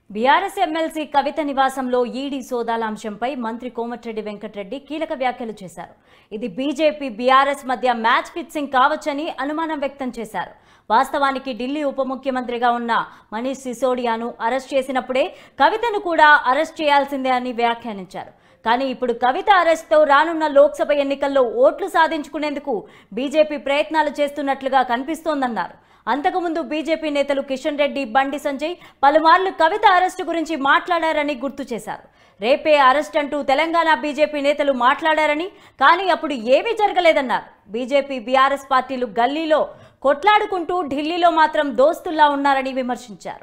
BRS MLC కవిత నివాసంలో ED సోదాల అంశంపై మంత్రి కోమటిరెడ్డి వెంకటరెడ్డి కీలక వ్యాఖ్యలు చేశారు ఇది బీజేపీ బీఆర్ఎస్ మధ్య మ్యాచ్ ఫిక్సింగ్ కావచ్చని అనుమానం వ్యక్తం చేశారు వాస్తవానికి ఢిల్లీ ఉప ముఖ్యమంత్రిగా ఉన్న మనీష్ సిసోడియాను అరెస్ట్ చేసినప్పుడే కవితను కూడా అరెస్ట్ చేయాల్సిందే అని వ్యాఖ్యానించారు కానీ ఇప్పుడు కవిత అరెస్ట్తో రానున్న లోక్సభ ఎన్నికల్లో ఓట్లు సాధించుకునేందుకు బీజేపీ ప్రయత్నాలు చేస్తున్నట్లుగా కనిపిస్తోందన్నారు అంతకుముందు బీజేపీ నేతలు కిషన్ రెడ్డి బండి సంజయ్ పలుమార్లు కవిత అరెస్టు గురించి మాట్లాడారని గుర్తు చేశారు రేపే అరెస్ట్ అంటూ తెలంగాణ బీజేపీ నేతలు మాట్లాడారని కానీ అప్పుడు ఏమీ జరగలేదన్నారు బీజేపీ బీఆర్ఎస్ పార్టీలు గల్లీలో కొట్లాడుకుంటూ ఢిల్లీలో మాత్రం దోస్తుల్లా ఉన్నారని విమర్శించారు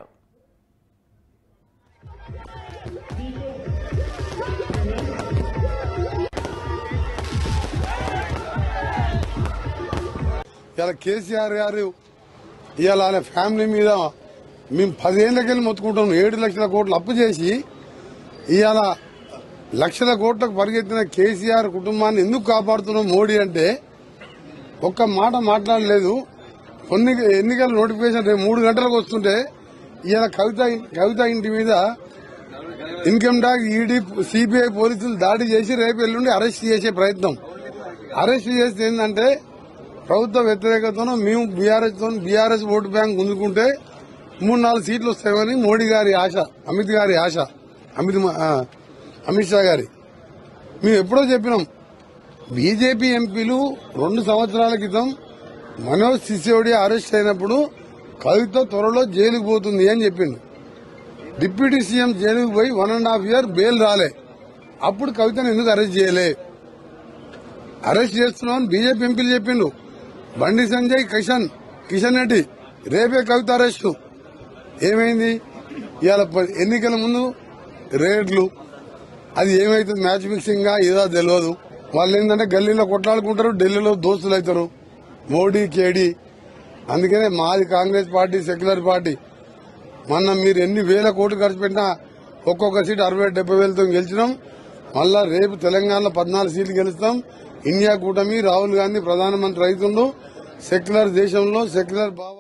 ఇలా కేసీఆర్ గారు ఇవాళ ఆయన ఫ్యామిలీ మీద మేము పదేళ్లకెళ్ళి మొత్తుకుంటాం ఏడు లక్షల కోట్లు అప్పు చేసి ఇవాళ లక్షల కోట్లకు పరిగెత్తిన కేసీఆర్ కుటుంబాన్ని ఎందుకు కాపాడుతున్నాం మోడీ అంటే ఒక్క మాట మాట్లాడలేదు కొన్ని ఎన్నికల నోటిఫికేషన్ రేపు మూడు గంటలకు వస్తుంటే ఇవాళ కవిత కవిత ఇంటి మీద ఇన్కమ్ ట్యాక్స్ ఈడీ సిబిఐ పోలీసులు దాడి చేసి రేపు ఎల్లుండి అరెస్ట్ చేసే ప్రయత్నం అరెస్ట్ చేస్తే ఏంటంటే ప్రభుత్వ వ్యతిరేకతను మేము బీఆర్ఎస్ తో బీఆర్ఎస్ ఓటు బ్యాంక్ గుంజుకుంటే మూడు నాలుగు సీట్లు వస్తాయని మోడీ గారి ఆశ అమిత్ గారి ఆశ అమిత్ మా- ఆ, అమిత్ షా గారి మేము ఎప్పుడో చెప్పినాం బీజేపీ ఎంపీలు రెండు సంవత్సరాల క్రితం మనోజ్ సిసోడియా అరెస్ట్ అయినప్పుడు కవిత త్వరలో జైలుకు పోతుంది అని చెప్పిండు డిప్యూటీ సీఎం జైలుకు పోయి one and half year bail రాలే అప్పుడు కవితను ఎందుకు అరెస్ట్ చేయలే అరెస్ట్ చేస్తున్నామని బీజేపీ ఎంపీలు చెప్పిండు బండి సంజయ్ కిషన్ కిషన్ రెడ్డి రేపే కవిత అరెస్టు ఏమైంది ఇవాళ ప- ఎన్నికల ముందు రేట్లు అది ఏమైతుంది మ్యాచ్ ఫిక్సింగ్ గా ఏదో తెలియదు వాళ్ళు ఏంటంటే గల్లీలో కొట్లాడుకుంటారు ఢిల్లీలో దోస్తులు అవుతారు మోడీ కేడీ అందుకనే మాది కాంగ్రెస్ పార్టీ సెక్యులర్ పార్టీ మొన్న మీరు ఎన్ని వేల కోట్లు ఖర్చు పెట్టినా ఒక్కొక్క సీట్ అరవై డెబ్బై వేలతో గెలిచినాం మళ్ళా రేపు తెలంగాణలో పద్నాలుగు సీట్లు గెలుస్తాం ఇండియా కూటమి రాహుల్ గాంధీ ప్రధానమంత్రి అవుతుండు సెక్యులర్ దేశంలో సెక్యులర్ భావ